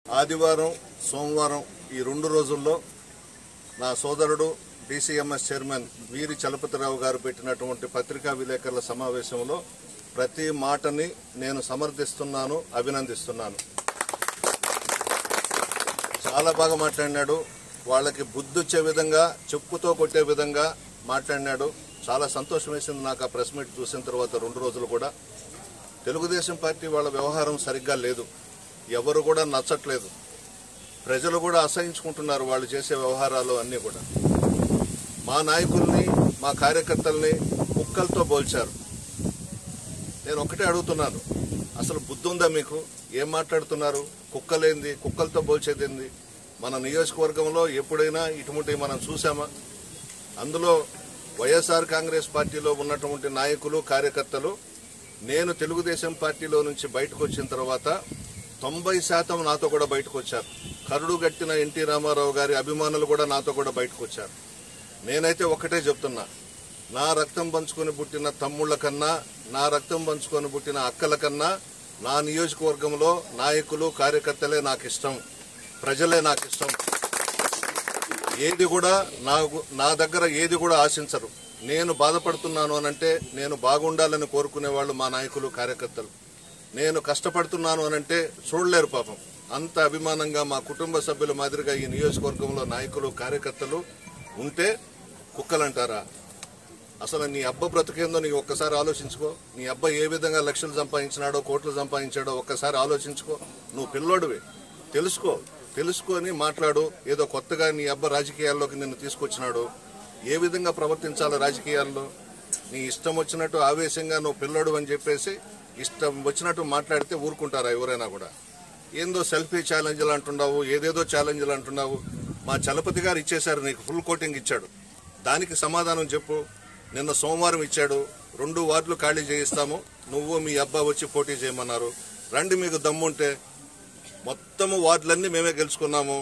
ఆదివారం సోమవారం ఈ రెండు రోజుల్లో నా సోదరుడు డీసీఎంఎస్ చైర్మన్ వీరి చలపతిరావు గారు పెట్టినటువంటి పత్రికా విలేకరుల సమావేశంలో ప్రతి మాటని నేను సమర్థిస్తున్నాను అభినందిస్తున్నాను చాలా బాగా మాట్లాడినాడు వాళ్ళకి బుద్ధొచ్చే విధంగా చెప్పుతో కొట్టే విధంగా మాట్లాడినాడు చాలా సంతోషం వేసింది నాకు ఆ ప్రెస్ మీట్ చూసిన తర్వాత రెండు రోజులు కూడా తెలుగుదేశం పార్టీ వాళ్ళ వ్యవహారం సరిగ్గా లేదు ఎవరు కూడా నచ్చట్లేదు ప్రజలు కూడా అసహించుకుంటున్నారు వాళ్ళు చేసే వ్యవహారాలు అన్నీ కూడా మా నాయకుల్ని మా కార్యకర్తల్ని కుక్కలతో పోల్చారు నేను ఒకటే అడుగుతున్నాను అసలు బుద్ధి ఉందా మీకు ఏం మాట్లాడుతున్నారు కుక్కలేంది కుక్కలతో పోల్చేదేంది మన నియోజకవర్గంలో ఎప్పుడైనా ఇటువంటి మనం చూసామా అందులో వైఎస్ఆర్ కాంగ్రెస్ పార్టీలో ఉన్నటువంటి నాయకులు కార్యకర్తలు నేను తెలుగుదేశం పార్టీలో నుంచి బయటకు వచ్చిన తర్వాత తొంభై శాతం నాతో కూడా బయటకు వచ్చారు కరుడు గట్టిన ఎన్టీ రామారావు గారి అభిమానులు కూడా నాతో కూడా బయటకు వచ్చారు నేనైతే ఒకటే చెప్తున్నా నా రక్తం పంచుకొని పుట్టిన తమ్ముళ్ళ కన్నా నా రక్తం పంచుకొని పుట్టిన అక్కల కన్నా నా నియోజకవర్గంలో నాయకులు కార్యకర్తలే నాకు ఇష్టం ప్రజలే నాకు ఇష్టం ఏది కూడా నాకు నా దగ్గర ఏది కూడా ఆశించరు నేను బాధపడుతున్నాను అనంటే నేను బాగుండాలని కోరుకునే వాళ్ళు మా నాయకులు కార్యకర్తలు నేను కష్టపడుతున్నాను అనంటే చూడలేరు పాపం అంత అభిమానంగా మా కుటుంబ సభ్యుల మాదిరిగా ఈ నియోజకవర్గంలో నాయకులు కార్యకర్తలు ఉంటే కుక్కలంటారా అసలు నీ అబ్బ బ్రతికేందో నీకు ఒక్కసారి ఆలోచించుకో నీ అబ్బ ఏ విధంగా లక్షలు సంపాదించినాడో కోట్లు సంపాదించాడో ఒక్కసారి ఆలోచించుకో నువ్వు పిల్లోడివి తెలుసుకో తెలుసుకొని మాట్లాడు ఏదో కొత్తగా నీ అబ్బ రాజకీయాల్లోకి నిన్ను తీసుకొచ్చినాడు ఏ విధంగా ప్రవర్తించాలో రాజకీయాల్లో నీ ఇష్టం వచ్చినట్టు ఆవేశంగా నువ్వు పిల్లోడు అని చెప్పేసి ఇష్టం వచ్చినట్టు మాట్లాడితే ఊరుకుంటారా ఎవరైనా కూడా ఏందో సెల్ఫీ ఛాలెంజ్లు అంటున్నావు ఏదేదో ఛాలెంజ్లు అంటున్నావు మా చలపతి గారు ఇచ్చేశారు నీకు ఫుల్ కోటింగ్ ఇచ్చాడు దానికి సమాధానం చెప్పు నిన్న సోమవారం ఇచ్చాడు రెండు వార్డులు ఖాళీ చేయిస్తాము నువ్వు మీ అబ్బా వచ్చి పోటీ చేయమన్నారు రండి మీకు దమ్ముంటే మొత్తము వార్డులన్నీ మేమే గెలుచుకున్నాము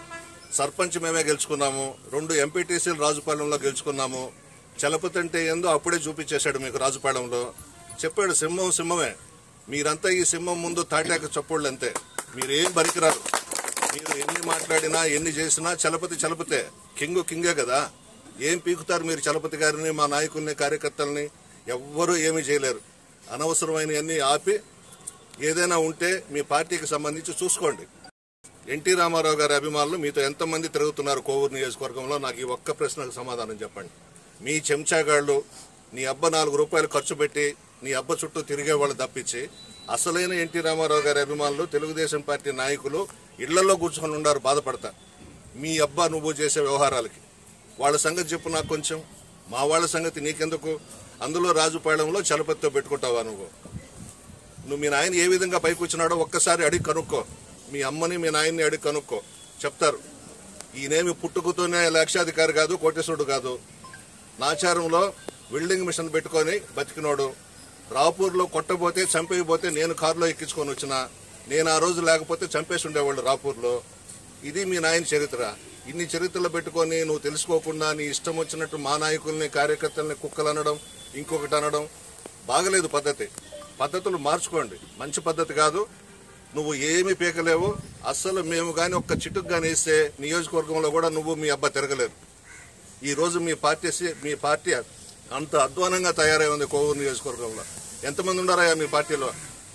సర్పంచ్ మేమే గెలుచుకున్నాము రెండు ఎంపీటీసీలు రాజుపాలెంలో గెలుచుకున్నాము చలపతి అంటే ఏందో అప్పుడే చూపించేశాడు మీకు రాజుపాలెంలో చెప్పాడు సింహం సింహమే మీరంతా ఈ సింహం ముందు తాటాక చప్పుళ్ళు అంతే మీరేం పనికిరారు మీరు ఎన్ని మాట్లాడినా ఎన్ని చేసినా చలపతి చలపతే కింగు కింగే కదా ఏం పీకుతారు మీరు చలపతి గారిని మా నాయకుల్ని కార్యకర్తల్ని ఎవ్వరూ ఏమీ చేయలేరు అనవసరమైనవన్నీ ఆపి ఏదైనా ఉంటే మీ పార్టీకి సంబంధించి చూసుకోండి ఎన్టీ రామారావు గారి అభిమానులు మీతో ఎంతమంది తిరుగుతున్నారు కోవూరు నియోజకవర్గంలో నాకు ఈ ఒక్క ప్రశ్నకు సమాధానం చెప్పండి మీ చెంచాగాళ్ళు నీ అబ్బ నాలుగు రూపాయలు ఖర్చు పెట్టి నీ అబ్బ చుట్టూ తిరిగే వాళ్ళు తప్పించి అసలైన ఎన్టీ రామారావు గారి అభిమానులు తెలుగుదేశం పార్టీ నాయకులు ఇళ్లలో కూర్చొని ఉన్నారు బాధపడతా మీ అబ్బా నువ్వు చేసే వ్యవహారాలకి వాళ్ళ సంగతి చెప్పు నాకు కొంచెం మా వాళ్ళ సంగతి నీకెందుకు అందులో రాజుపాళెంలో చలపతితో పెట్టుకుంటావా నువ్వు నువ్వు మీ నాయన ఏ విధంగా పైకి వచ్చినాడో ఒక్కసారి అడిగి కనుక్కో మీ అమ్మని మీ నాయన్ని అడిగి కనుక్కో చెప్తారు ఈయనేమి పుట్టుకతోనే లక్షాధికారి కాదు కోటేశ్వరుడు కాదు నాచారంలో వెల్డింగ్ మిషన్ పెట్టుకొని బతికినోడు రాపూర్లో కొట్టబోతే చంపేయబోతే నేను కారులో ఎక్కించుకొని వచ్చిన నేను ఆ రోజు లేకపోతే చంపేసి ఉండేవాళ్ళు రాపూర్లో ఇది మీ నాయన చరిత్ర ఇన్ని చరిత్రలు పెట్టుకొని నువ్వు తెలుసుకోకుండా నీ ఇష్టం వచ్చినట్టు మా నాయకుల్ని కార్యకర్తల్ని కుక్కలు అనడం ఇంకొకటి అనడం బాగలేదు పద్ధతి పద్ధతులు మార్చుకోండి మంచి పద్ధతి కాదు నువ్వు ఏమి పీకలేవు అస్సలు మేము కానీ ఒక్క చిటుకు కానీ వేస్తే నియోజకవర్గంలో కూడా నువ్వు మీ అబ్బా తిరగలేరు ఈ రోజు మీ పార్టీ సి- మీ పార్టీ అంత అధ్వానంగా తయారై ఉంది కోవూరు నియోజకవర్గంలో ఎంతమంది ఉన్నారయ్యా మీ పార్టీలో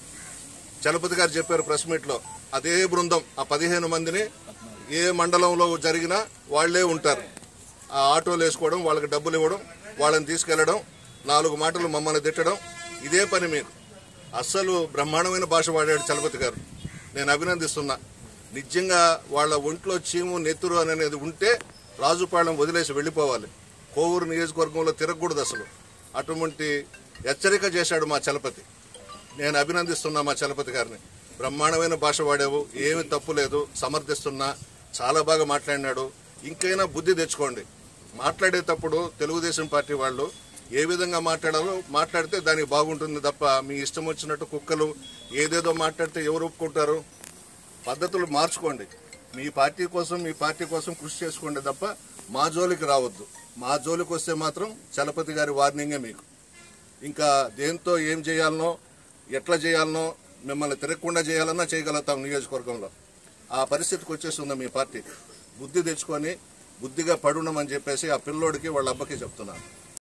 చలపతి గారు చెప్పారు ప్రెస్ మీట్ లో అదే బృందం ఆ పదిహేను మందిని ఏ మండలంలో జరిగినా వాళ్లే ఉంటారు ఆ ఆటోలు వేసుకోవడం వాళ్ళకి డబ్బులు ఇవ్వడం వాళ్ళని తీసుకెళ్లడం నాలుగు మాటలు మమ్మల్ని తిట్టడం ఇదే పని మీకు అస్సలు బ్రహ్మాండమైన భాష వాడాడు చలపతి గారు నేను అభినందిస్తున్నా నిజంగా వాళ్ళ ఒంట్లో చీము నెత్తురు అనేది ఉంటే రాజుపాళెం వదిలేసి వెళ్ళిపోవాలి కోవూరు నియోజకవర్గంలో తిరగకూడదు అసలు అటువంటి హెచ్చరిక చేశాడు మా చలపతి నేను అభినందిస్తున్నా మా చలపతి గారిని బ్రహ్మాండమైన భాష వాడావు ఏమి తప్పు లేదు సమర్థిస్తున్నా చాలా బాగా మాట్లాడినాడు ఇంకైనా బుద్ధి తెచ్చుకోండి మాట్లాడేటప్పుడు తెలుగుదేశం పార్టీ వాళ్ళు ఏ విధంగా మాట్లాడాలో మాట్లాడితే దానికి బాగుంటుంది తప్ప మీ ఇష్టం వచ్చినట్టు కుక్కలు ఏదేదో మాట్లాడితే ఎవరు ఒప్పుకుంటారు పద్ధతులు మార్చుకోండి మీ పార్టీ కోసం మీ పార్టీ కోసం కృషి చేసుకోండి తప్ప మా జోలికి రావద్దు మా జోలికి వస్తే మాత్రం చలపతి గారి వార్నింగే మీకు ఇంకా దేంతో ఏం చేయాలనో ఎట్లా చేయాలనో మిమ్మల్ని తిరగకుండా చేయాలన్నా చేయగలుగుతాం నియోజకవర్గంలో ఆ పరిస్థితికి వచ్చేస్తుంది మీ పార్టీ బుద్ధి తెచ్చుకొని బుద్ధిగా పడుండమని చెప్పేసి ఆ పిల్లోడికి వాళ్ళ అబ్బకి చెప్తున్నాను